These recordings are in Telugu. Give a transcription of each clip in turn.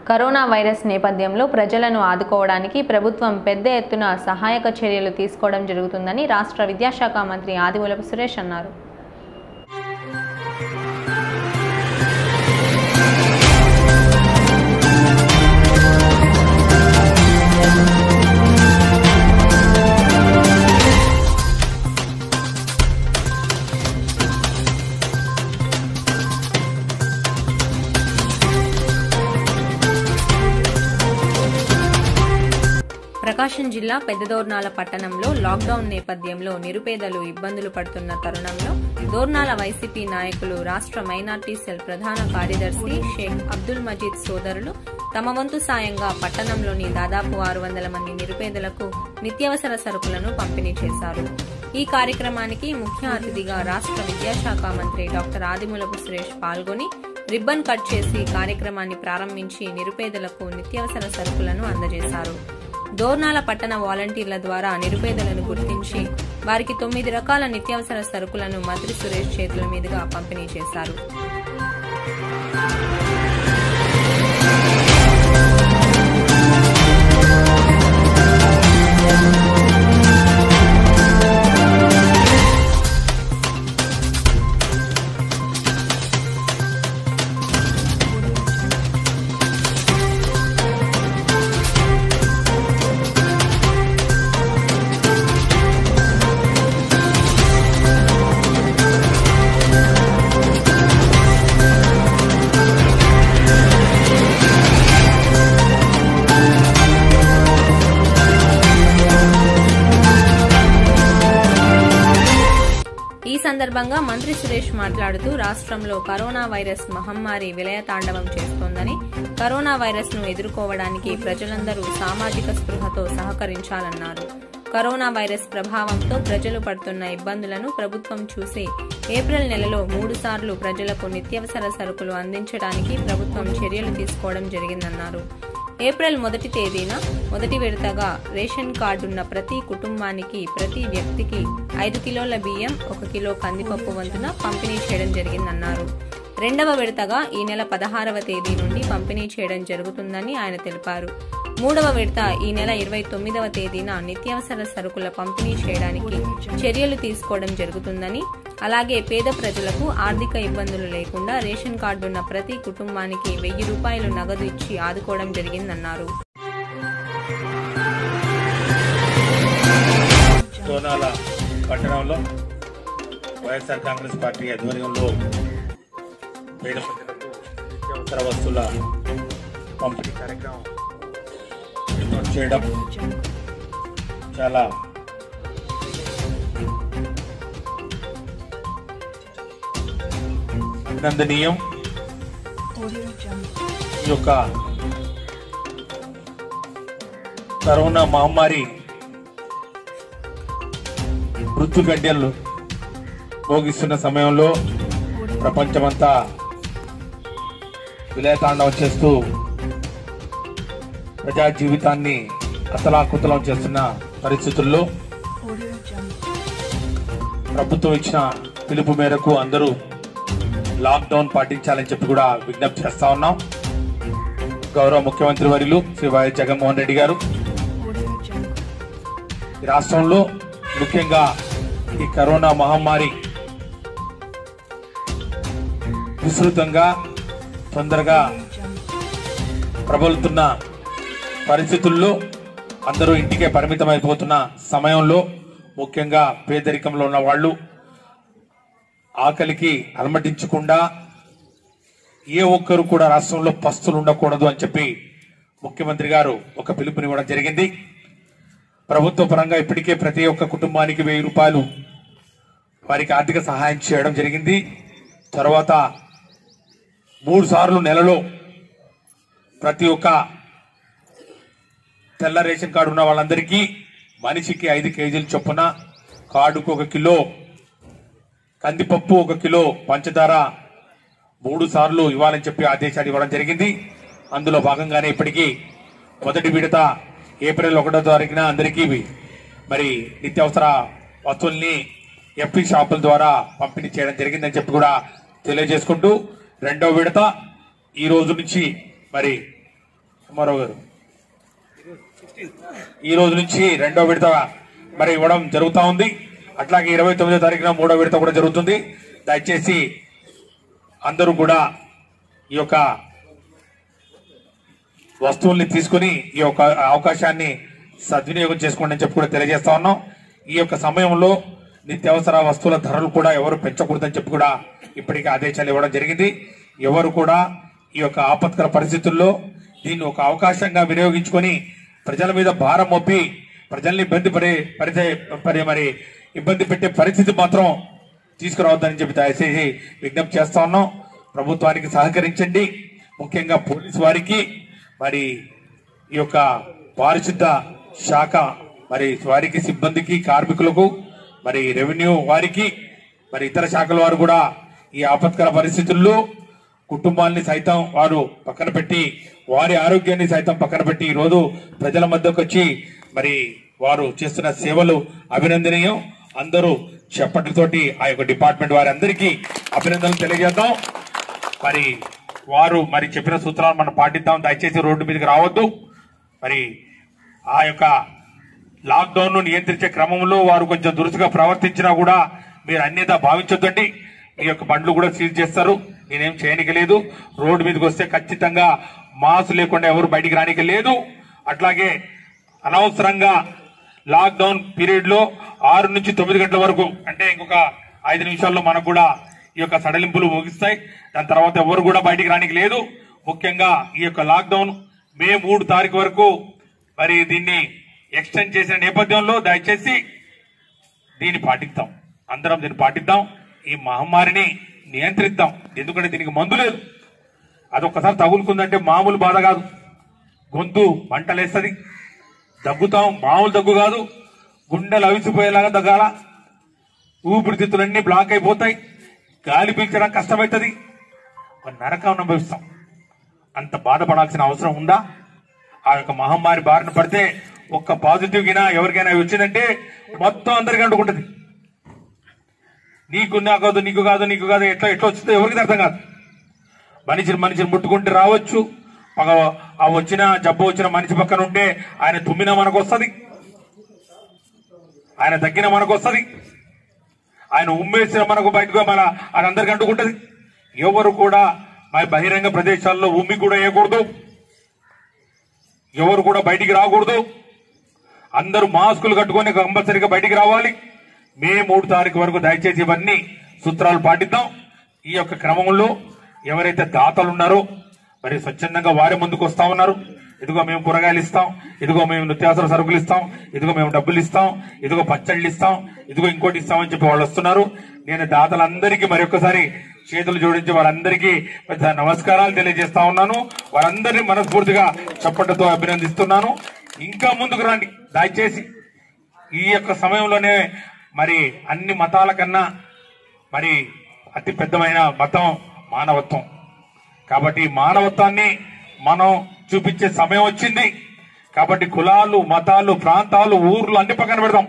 కరోనా వైరస్ నేపథ్యంలో ప్రజలను ఆదుకోవడానికి ప్రభుత్వం పెద్ద ఎత్తున సహాయక చర్యలు తీసుకోవడం జరుగుతుందని రాష్ట్ర విద్యాశాఖ మంత్రి ఆదిమూలపు సురేష్ అన్నారు ప్రకాశం జిల్లా పెద్దదోర్నాల పట్టణంలో లాక్డౌన్ నేపథ్యంలో నిరుపేదలు ఇబ్బందులు పడుతున్న తరుణంలో దోర్నాల వైసీపీ నాయకులు రాష్ట్ర మైనార్టీ సెల్ ప్రధాన కార్యదర్శి షేక్ అబ్దుల్ మజీద్ సోదరులు తమ వంతు సాయంగా పట్టణంలోని దాదాపు ఆరు వందల మంది నిరుపేదలకు నిత్యావసర సరుకులను పంపిణీ చేశారు ఈ కార్యక్రమానికి ముఖ్య అతిథిగా రాష్ట్ర విద్యాశాఖ మంత్రి డాక్టర్ ఆదిమూలపు సురేష్ పాల్గొని రిబ్బన్ కట్ చేసి కార్యక్రమాన్ని ప్రారంభించి నిరుపేదలకు నిత్యావసర సరుకులను అందజేశారు దోర్నాల పట్టణ వాలంటీర్ల ద్వారా నిరుపేదలను గుర్తించి వారికి తొమ్మిది రకాల నిత్యావసర సరుకులను మంత్రి సురేష్ చేతుల మీదుగా పంపిణీ చేశారు ఈ సందర్భంగా మంత్రి సురేష్ మాట్లాడుతూ రాష్ట్రంలో కరోనా వైరస్ మహమ్మారి విలయతాండవం చేస్తోందని కరోనా వైరస్ ను ఎదుర్కోవడానికి ప్రజలందరూ సామాజిక స్పృహతో సహకరించాలన్నారు కరోనా వైరస్ ప్రభావంతో ప్రజలు పడుతున్న ఇబ్బందులను ప్రభుత్వం చూసి ఏప్రిల్ నెలలో మూడు సార్లు ప్రజలకు నిత్యావసర సరుకులు అందించడానికి ప్రభుత్వం చర్యలు తీసుకోవడం జరిగిందన్నారు ఏప్రిల్ మొదటి తేదీన మొదటి విడతగా రేషన్ కార్డున్న ప్రతి కుటుంబానికి ప్రతి వ్యక్తికి ఐదు కిలోల బియ్యం ఒక కిలో కందిపప్పు వంతున పంపిణీ చేయడం జరిగిందన్నారు రెండవ విడతగా ఈ నెల పదహారవ తేదీ నుండి పంపిణీ చేయడం జరుగుతుందని ఆయన తెలిపారు మూడవ విడత ఈ నెల ఇరవై తొమ్మిదవ తేదీన నిత్యావసర సరుకుల పంపిణీ చేయడానికి చర్యలు తీసుకోవడం జరుగుతుందని అలాగే పేద ప్రజలకు ఆర్థిక ఇబ్బందులు లేకుండా రేషన్ కార్డున్న ప్రతి కుటుంబానికి వెయ్యి రూపాయలు నగదు ఇచ్చి ఆదుకోవడం జరిగిందన్నారు సోనాల పట్టణంలో వైఎస్ఆర్ కాంగ్రెస్ పార్టీ ఆధ్వర్యంలో పేద ప్రజలకు నిత్యావసర వస్తువుల పంపిణీ కార్యక్రమం ఏర్పాటు చేయడం చాలా అభినందనీయం ఈ యొక్క కరోనా మహమ్మారి మృత్యుగడ్డలు భోగిస్తున్న సమయంలో ప్రపంచమంతా విలయతాండవం చేస్తూ ప్రజా జీవితాన్ని అతలాకుతలం చేస్తున్న పరిస్థితుల్లో ప్రభుత్వం ఇచ్చిన పిలుపు మేరకు అందరూ లాక్డౌన్ పాటించాలని చెప్పి కూడా విజ్ఞప్తి చేస్తా ఉన్నాం గౌరవ ముఖ్యమంత్రి వర్యులు శ్రీ వైఎస్ జగన్మోహన్ రెడ్డి గారు ఈ రాష్ట్రంలో ముఖ్యంగా ఈ కరోనా మహమ్మారి విస్తృతంగా తొందరగా ప్రబలుతున్న పరిస్థితుల్లో అందరూ ఇంటికే పరిమితం అయిపోతున్న సమయంలో ముఖ్యంగా పేదరికంలో ఉన్న వాళ్ళు ఆకలికి అలమటించకుండా ఏ ఒక్కరు కూడా రాష్ట్రంలో పస్తులు ఉండకూడదు అని చెప్పి ముఖ్యమంత్రి గారు ఒక పిలుపునివ్వడం జరిగింది ప్రభుత్వ పరంగా ఇప్పటికే ప్రతి ఒక్క కుటుంబానికి వెయ్యి రూపాయలు వారికి ఆర్థిక సహాయం చేయడం జరిగింది తర్వాత మూడు సార్లు నెలలో ప్రతి ఒక్క తెల్ల రేషన్ కార్డు ఉన్న వాళ్ళందరికీ మనిషికి ఐదు కేజీల చొప్పున కార్డుకు ఒక కిలో కందిపప్పు ఒక కిలో పంచదార మూడు సార్లు ఇవ్వాలని చెప్పి ఆదేశాలు ఇవ్వడం జరిగింది అందులో భాగంగానే ఇప్పటికీ మొదటి విడత ఏప్రిల్ ఒకటో తారీఖున అందరికీ మరి నిత్యావసర వస్తువుల్ని ఎంపీ షాపుల ద్వారా పంపిణీ చేయడం జరిగిందని చెప్పి కూడా తెలియజేసుకుంటూ రెండో విడత ఈ రోజు నుంచి మరి ఉమారావు గారు ఈ రోజు నుంచి రెండో విడత మరి ఇవ్వడం జరుగుతా ఉంది అట్లాగే ఇరవై తొమ్మిదో తారీఖున మూడో విడత కూడా జరుగుతుంది దయచేసి అందరూ కూడా ఈ యొక్క వస్తువుల్ని తీసుకుని ఈ యొక్క అవకాశాన్ని సద్వినియోగం చేసుకోండి అని చెప్పి కూడా తెలియజేస్తా ఉన్నాం ఈ యొక్క సమయంలో నిత్యావసర వస్తువుల ధరలు కూడా ఎవరు పెంచకూడదని చెప్పి కూడా ఇప్పటికే ఆదేశాలు ఇవ్వడం జరిగింది ఎవరు కూడా ఈ యొక్క ఆపత్కర పరిస్థితుల్లో దీన్ని ఒక అవకాశంగా వినియోగించుకొని ప్రజల మీద భారం మోపి ప్రజల్ని ఇబ్బంది పడే పరిచే పరి మరి ఇబ్బంది పెట్టే పరిస్థితి మాత్రం తీసుకురావద్దని చెప్పి దయచేసి విజ్ఞప్తి చేస్తా ఉన్నాం ప్రభుత్వానికి సహకరించండి ముఖ్యంగా పోలీసు వారికి మరి ఈ యొక్క పారిశుద్ధ శాఖ మరి వారికి సిబ్బందికి కార్మికులకు మరి రెవెన్యూ వారికి మరి ఇతర శాఖల వారు కూడా ఈ ఆపత్కర పరిస్థితుల్లో కుటుంబాన్ని సైతం వారు పక్కన పెట్టి వారి ఆరోగ్యాన్ని సైతం పక్కన పెట్టి ఈ రోజు ప్రజల మధ్యకు వచ్చి మరి వారు చేస్తున్న సేవలు అభినందనీయం అందరూ చెప్పట్లతోటి ఆ యొక్క డిపార్ట్మెంట్ వారందరికీ అభినందనలు తెలియజేద్దాం మరి వారు మరి చెప్పిన సూత్రాలు మనం పాటిద్దాం దయచేసి రోడ్డు మీదకి రావద్దు మరి ఆ యొక్క లాక్డౌన్ ను నియంత్రించే క్రమంలో వారు కొంచెం దురుసుగా ప్రవర్తించినా కూడా మీరు అన్యత భావించొద్దండి మీ యొక్క బండ్లు కూడా సీజ్ చేస్తారు నేనేం చేయనికి లేదు రోడ్డు మీదకి వస్తే ఖచ్చితంగా మాస్క్ లేకుండా ఎవరు బయటికి రానికి లేదు అట్లాగే అనవసరంగా లాక్డౌన్ పీరియడ్ లో ఆరు నుంచి తొమ్మిది గంటల వరకు అంటే ఇంకొక ఐదు నిమిషాల్లో మనకు కూడా ఈ యొక్క సడలింపులు ముగిస్తాయి దాని తర్వాత ఎవరు కూడా బయటికి రానికి లేదు ముఖ్యంగా ఈ యొక్క లాక్డౌన్ మే మూడు తారీఖు వరకు మరి దీన్ని ఎక్స్టెండ్ చేసిన నేపథ్యంలో దయచేసి దీన్ని పాటిద్దాం అందరం దీన్ని పాటిద్దాం ఈ మహమ్మారిని నియంత్రిద్దాం ఎందుకంటే దీనికి మందు లేదు అది ఒక్కసారి తగులుకుందంటే మామూలు బాధ కాదు గొంతు మంటలేస్తుంది దగ్గుతాం మామూలు దగ్గు కాదు గుండెలు అవిసిపోయేలాగా దగ్గాల ఊపిరితిత్తులన్నీ బ్లాక్ అయిపోతాయి గాలి పీల్చడం కష్టమవుతుంది ఒక నరకం అనుభవిస్తాం అంత బాధపడాల్సిన అవసరం ఉందా ఆ యొక్క మహమ్మారి బారిన పడితే ఒక్క పాజిటివ్ గినా ఎవరికైనా వచ్చిందంటే మొత్తం అందరికీ అంటుకుంటుంది నీకు నా కాదు నీకు కాదు నీకు కాదు ఎట్లా ఎట్లా వచ్చిందో ఎవరికి అర్థం కాదు మనిషిని మనిషిని ముట్టుకుంటే రావచ్చు పగ ఆ వచ్చిన జబ్బు వచ్చిన మనిషి పక్కన ఉంటే ఆయన తుమ్మిన మనకు వస్తుంది ఆయన తగ్గిన మనకు వస్తుంది ఆయన ఉమ్మేసిన మనకు బయటకు మన అది అందరికి అంటుకుంటది ఎవరు కూడా మరి బహిరంగ ప్రదేశాల్లో ఉమ్మి కూడా వేయకూడదు ఎవరు కూడా బయటికి రాకూడదు అందరూ మాస్కులు కట్టుకొని కంపల్సరీగా బయటికి రావాలి మే మూడు తారీఖు వరకు దయచేసి ఇవన్నీ సూత్రాలు పాటిద్దాం ఈ యొక్క క్రమంలో ఎవరైతే దాతలు ఉన్నారో మరి స్వచ్ఛందంగా వారి ముందుకు వస్తా ఉన్నారు ఇదిగో మేము కూరగాయలు ఇస్తాం ఇదిగో మేము నిత్యావసర సరుకులు ఇస్తాం ఇదిగో మేము డబ్బులు ఇస్తాం ఇదిగో పచ్చళ్ళు ఇస్తాం ఇదిగో ఇంకోటి ఇస్తామని చెప్పి వాళ్ళు వస్తున్నారు నేను దాతలందరికీ మరొకసారి చేతులు జోడించి వారందరికీ పెద్ద నమస్కారాలు తెలియజేస్తా ఉన్నాను వారందరినీ మనస్ఫూర్తిగా చప్పట్లతో అభినందిస్తున్నాను ఇంకా ముందుకు రండి దయచేసి ఈ యొక్క సమయంలోనే మరి అన్ని మతాల కన్నా మరి అతి పెద్దమైన మతం మానవత్వం కాబట్టి ఈ మానవత్వాన్ని మనం చూపించే సమయం వచ్చింది కాబట్టి కులాలు మతాలు ప్రాంతాలు ఊర్లు అన్ని పక్కన పెడదాం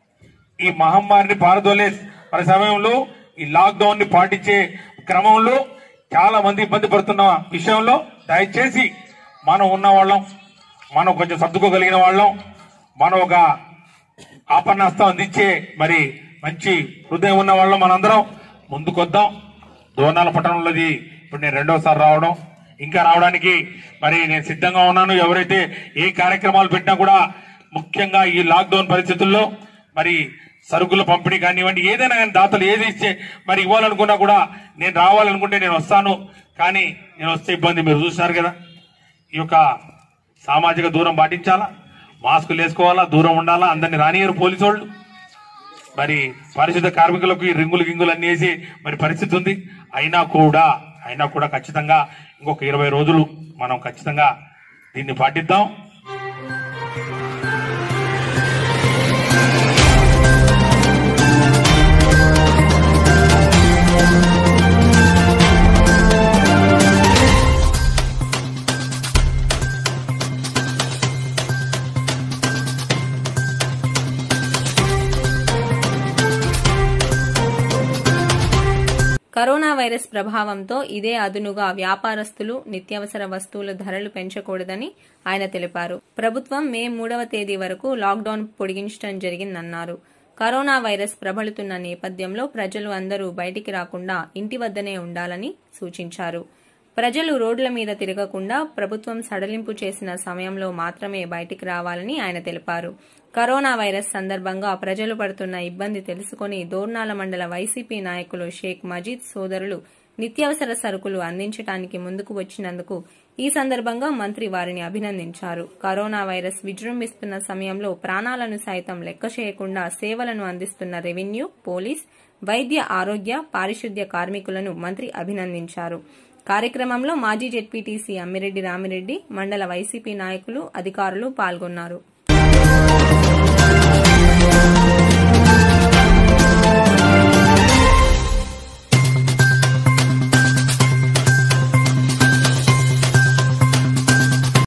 ఈ మహమ్మారిని పారదోలే మరి సమయంలో ఈ లాక్డౌన్ ని పాటించే క్రమంలో చాలా మంది ఇబ్బంది పడుతున్న విషయంలో దయచేసి మనం ఉన్న వాళ్ళం మనం కొంచెం సర్దుకోగలిగిన వాళ్ళం మనం ఒక ఆపన్నాస్తం అందించే మరి మంచి హృదయం ఉన్న వాళ్ళం మనందరం ముందుకొద్దాం దోనాల పట్టణంలోది ఇప్పుడు నేను రెండోసారి రావడం ఇంకా రావడానికి మరి నేను సిద్ధంగా ఉన్నాను ఎవరైతే ఏ కార్యక్రమాలు పెట్టినా కూడా ముఖ్యంగా ఈ లాక్డౌన్ పరిస్థితుల్లో మరి సరుకుల పంపిణీ కానివ్వండి ఏదైనా కానీ దాతలు ఏది ఇచ్చే మరి ఇవ్వాలనుకున్నా కూడా నేను రావాలనుకుంటే నేను వస్తాను కానీ నేను వస్తే ఇబ్బంది మీరు చూసినారు కదా ఈ యొక్క సామాజిక దూరం పాటించాలా మాస్కులు వేసుకోవాలా దూరం ఉండాలా అందరిని రానియరు పోలీసు వాళ్ళు మరి పరిశుద్ధ కార్మికులకు ఈ రింగులు గింగులు అన్ని వేసి మరి పరిస్థితి ఉంది అయినా కూడా అయినా కూడా ఖచ్చితంగా ఇంకొక ఇరవై రోజులు మనం ఖచ్చితంగా దీన్ని పాటిద్దాం కరోనా వైరస్ ప్రభావంతో ఇదే అదునుగా వ్యాపారస్తులు నిత్యావసర వస్తువుల ధరలు పెంచకూడదని ఆయన తెలిపారు ప్రభుత్వం మే మూడవ తేదీ వరకు లాక్డౌన్ పొడిగించడం జరిగిందన్నారు కరోనా వైరస్ ప్రబలుతున్న నేపథ్యంలో ప్రజలు అందరూ బయటికి రాకుండా ఇంటి వద్దనే ఉండాలని సూచించారు ప్రజలు రోడ్ల మీద తిరగకుండా ప్రభుత్వం సడలింపు చేసిన సమయంలో మాత్రమే బయటికి రావాలని ఆయన తెలిపారు కరోనా వైరస్ సందర్భంగా ప్రజలు పడుతున్న ఇబ్బంది తెలుసుకుని దోర్నాల మండల వైసీపీ నాయకులు షేక్ మజీద్ సోదరులు నిత్యావసర సరుకులు అందించడానికి ముందుకు వచ్చినందుకు ఈ సందర్భంగా మంత్రి వారిని అభినందించారు కరోనా వైరస్ విజృంభిస్తున్న సమయంలో ప్రాణాలను సైతం లెక్క చేయకుండా సేవలను అందిస్తున్న రెవెన్యూ పోలీస్ వైద్య ఆరోగ్య పారిశుద్ధ్య కార్మికులను మంత్రి అభినందించారు కార్యక్రమంలో మాజీ జెడ్పీటీసీ అమ్మిరెడ్డి రామిరెడ్డి మండల వైసీపీ నాయకులు అధికారులు పాల్గొన్నారు